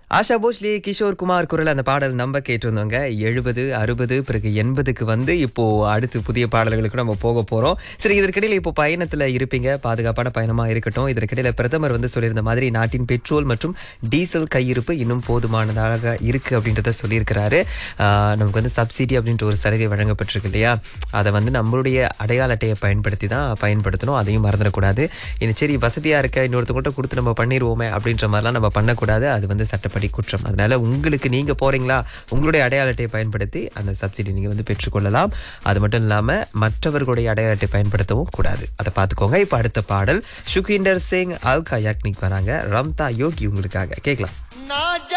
ஆஷா போஸ்லி கிஷோர் குமார் குரல் அந்த பாடல் நம்ம கேட்டிருந்தோங்க எழுபது அறுபது பிறகு எண்பதுக்கு வந்து இப்போ அடுத்து புதிய பாடல்களுக்கு நம்ம போக போறோம் சரி இதற்கிடையில இப்போ பயணத்துல இருப்பீங்க பாதுகாப்பான பயணமா இருக்கட்டும் இதற்கிடையில பிரதமர் வந்து சொல்லியிருந்த மாதிரி நாட்டின் பெட்ரோல் மற்றும் டீசல் கையிருப்பு இன்னும் போதுமானதாக இருக்கு அப்படின்றத சொல்லியிருக்கிறாரு ஆஹ் நமக்கு வந்து சப்சிடி அப்படின்ற ஒரு சலுகை வழங்கப்பட்டிருக்கு இல்லையா அதை வந்து நம்மளுடைய அடையாள அட்டையை பயன்படுத்தி தான் பயன்படுத்தணும் அதையும் மறந்துடக்கூடாது இனி சரி வசதியா இருக்க இன்னொருத்தவங்கள்ட்ட கொடுத்து நம்ம பண்ணிடுவோமே அப்படின்ற மாதிரிலாம் நம்ம பண்ணக்கூடாது அது வந்து சட்டப்படி குற்றம் அதனால உங்களுக்கு நீங்க போறீங்களா உங்களுடைய அடையாள அட்டையை பயன்படுத்தி அந்த சப்சிடி நீங்க வந்து பெற்றுக்கொள்ளலாம் அது மட்டும் இல்லாம மற்றவர்களுடைய அடையாள அட்டை பயன்படுத்தவும் கூடாது அதை பார்த்துக்கோங்க இப்போ அடுத்த பாடல் சுக்விண்டர் சிங் அல்கா யாக்னிக் வராங்க ரம்தா யோகி உங்களுக்காக கேட்கலாம்